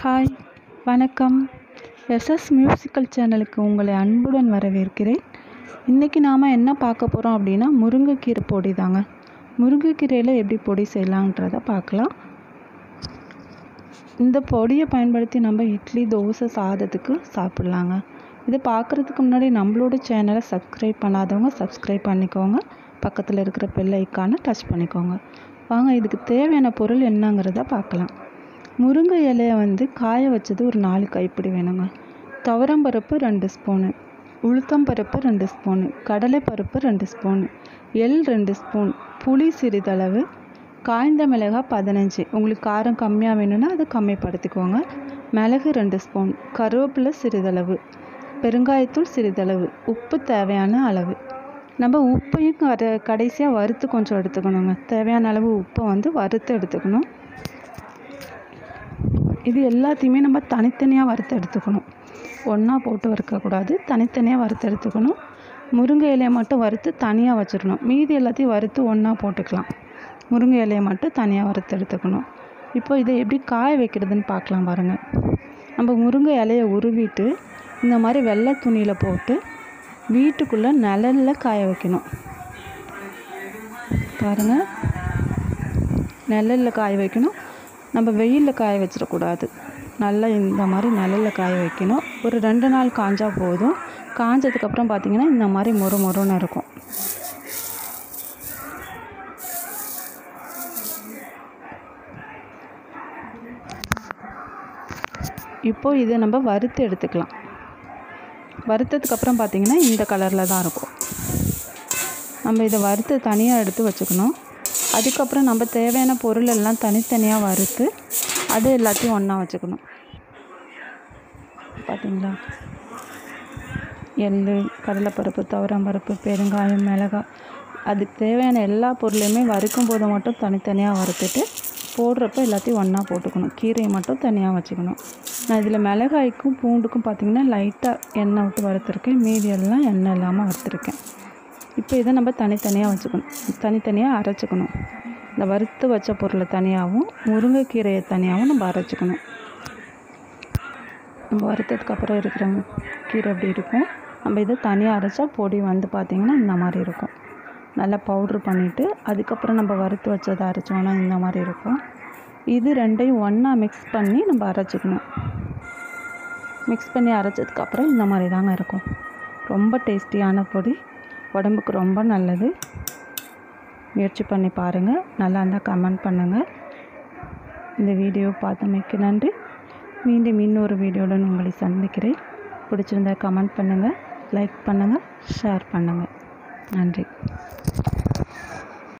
hi வணக்கம் SS musical சேனலுக்கு உங்களை அன்புடன் வரவேற்கிறேன் இன்றைக்கி நாம் என்ன பார்க்க போகிறோம் அப்படின்னா முருங்கைக்கீரை பொடி தாங்க முருங்கைக்கீரையில் எப்படி பொடி செய்யலான்றதை பார்க்கலாம் இந்த பொடியை பயன்படுத்தி நம்ம இட்லி தோசை சாதத்துக்கு சாப்பிட்லாங்க இது பார்க்குறதுக்கு முன்னாடி நம்மளோட சேனலை சப்ஸ்கிரைப் பண்ணாதவங்க சப்ஸ்கிரைப் பண்ணிக்கோங்க பக்கத்தில் இருக்கிற பெல் ஐக்கானை டச் பண்ணிக்கோங்க வாங்க இதுக்கு தேவையான பொருள் என்னங்கிறத பார்க்கலாம் முருங்கை இலையை வந்து காய வச்சது ஒரு நாலு கைப்பிடி வேணுங்க துவரம்பருப்பு ரெண்டு ஸ்பூனு உளுத்தம்பருப்பு ரெண்டு ஸ்பூனு கடலைப்பருப்பு ரெண்டு ஸ்பூனு எள் ரெண்டு ஸ்பூன் புளி சிறிதளவு காய்ந்த மிளகாய் பதினஞ்சு உங்களுக்கு காரம் கம்மியாக வேணும்னா அதை கம்மிப்படுத்திக்கோங்க மிளகு ரெண்டு ஸ்பூன் கருவேப்பிலை சிறிதளவு பெருங்காயத்தூள் சிறிதளவு உப்பு தேவையான அளவு நம்ம உப்பையும் கட கடைசியாக வறுத்து கொஞ்சம் எடுத்துக்கணுங்க தேவையான அளவு உப்பை வந்து வறுத்து எடுத்துக்கணும் இது எல்லாத்தையுமே நம்ம தனித்தனியாக வறுத்து எடுத்துக்கணும் ஒன்றா போட்டு வறுக்கக்கூடாது தனித்தனியாக வறுத்து எடுத்துக்கணும் முருங்கை இலையை மட்டும் வறுத்து தனியாக வச்சிடணும் மீதி எல்லாத்தையும் வறுத்து ஒன்றா போட்டுக்கலாம் முருங்கை இலையை மட்டும் தனியாக வறுத்து எடுத்துக்கணும் இப்போ இதை எப்படி காய வைக்கிறதுன்னு பார்க்கலாம் பாருங்கள் நம்ம முருங்கை இலையை உருவிட்டு இந்த மாதிரி வெள்ளை துணியில் போட்டு வீட்டுக்குள்ளே நிழலில் காய வைக்கணும் பாருங்கள் நிழலில் காய வைக்கணும் நம்ம வெயிலில் காய வச்சிடக்கூடாது நல்லா இந்த மாதிரி நிழலில் காய வைக்கணும் ஒரு ரெண்டு நாள் காஞ்சா போதும் காஞ்சதுக்கப்புறம் பார்த்திங்கன்னா இந்த மாதிரி மொறு மொறுன்னு இருக்கும் இப்போது இதை நம்ம வறுத்து எடுத்துக்கலாம் வறுத்ததுக்கப்புறம் பார்த்திங்கன்னா இந்த கலரில் தான் இருக்கும் நம்ம இதை வறுத்து தனியாக எடுத்து வச்சுக்கணும் அதுக்கப்புறம் நம்ம தேவையான பொருள் எல்லாம் தனித்தனியாக வறுத்து அது எல்லாத்தையும் ஒன்றா வச்சுக்கணும் பார்த்தீங்களா எள் கடலைப்பருப்பு துவரம்பருப்பு பெருங்காயம் மிளகாய் அதுக்கு தேவையான எல்லா பொருளையுமே வறுக்கும் போது மட்டும் தனித்தனியாக வறுத்துட்டு போடுறப்ப எல்லாத்தையும் ஒன்றா போட்டுக்கணும் கீரையை மட்டும் தனியாக வச்சுக்கணும் நான் இதில் மிளகாய்க்கும் பூண்டுக்கும் பார்த்திங்கன்னா லைட்டாக எண்ணெய் விட்டு வறுத்துருக்கேன் மீதி எல்லாம் எண்ணெய் இல்லாமல் வறுத்துருக்கேன் இப்போ இதை நம்ம தனித்தனியாக வச்சுக்கணும் தனித்தனியாக அரைச்சிக்கணும் இந்த வறுத்து வச்ச பொருளை தனியாகவும் முருங்கைக்கீரையை தனியாகவும் நம்ம அரைச்சிக்கணும் நம்ம வறுத்ததுக்கப்புறம் இருக்கிற கீரை அப்படி இருக்கும் நம்ம இதை தனியாக அரைச்சா பொடி வந்து பார்த்திங்கன்னா இந்த மாதிரி இருக்கும் நல்லா பவுட்ரு பண்ணிவிட்டு அதுக்கப்புறம் நம்ம வறுத்து வச்சதை அரைச்சோன்னா இந்த மாதிரி இருக்கும் இது ரெண்டையும் ஒன்றா மிக்ஸ் பண்ணி நம்ம அரைச்சிக்கணும் மிக்ஸ் பண்ணி அரைச்சதுக்கப்புறம் இந்த மாதிரி தாங்க இருக்கும் ரொம்ப டேஸ்டியான பொடி உடம்புக்கு ரொம்ப நல்லது முயற்சி பண்ணி பாருங்கள் நல்லா இருந்தால் கமெண்ட் பண்ணுங்கள் இந்த வீடியோ பார்த்தமைக்கு நன்றி மீண்டும் இன்னொரு வீடியோடன் உங்களை சந்திக்கிறேன் பிடிச்சிருந்தா கமெண்ட் பண்ணுங்கள் லைக் பண்ணுங்கள் ஷேர் பண்ணுங்கள் நன்றி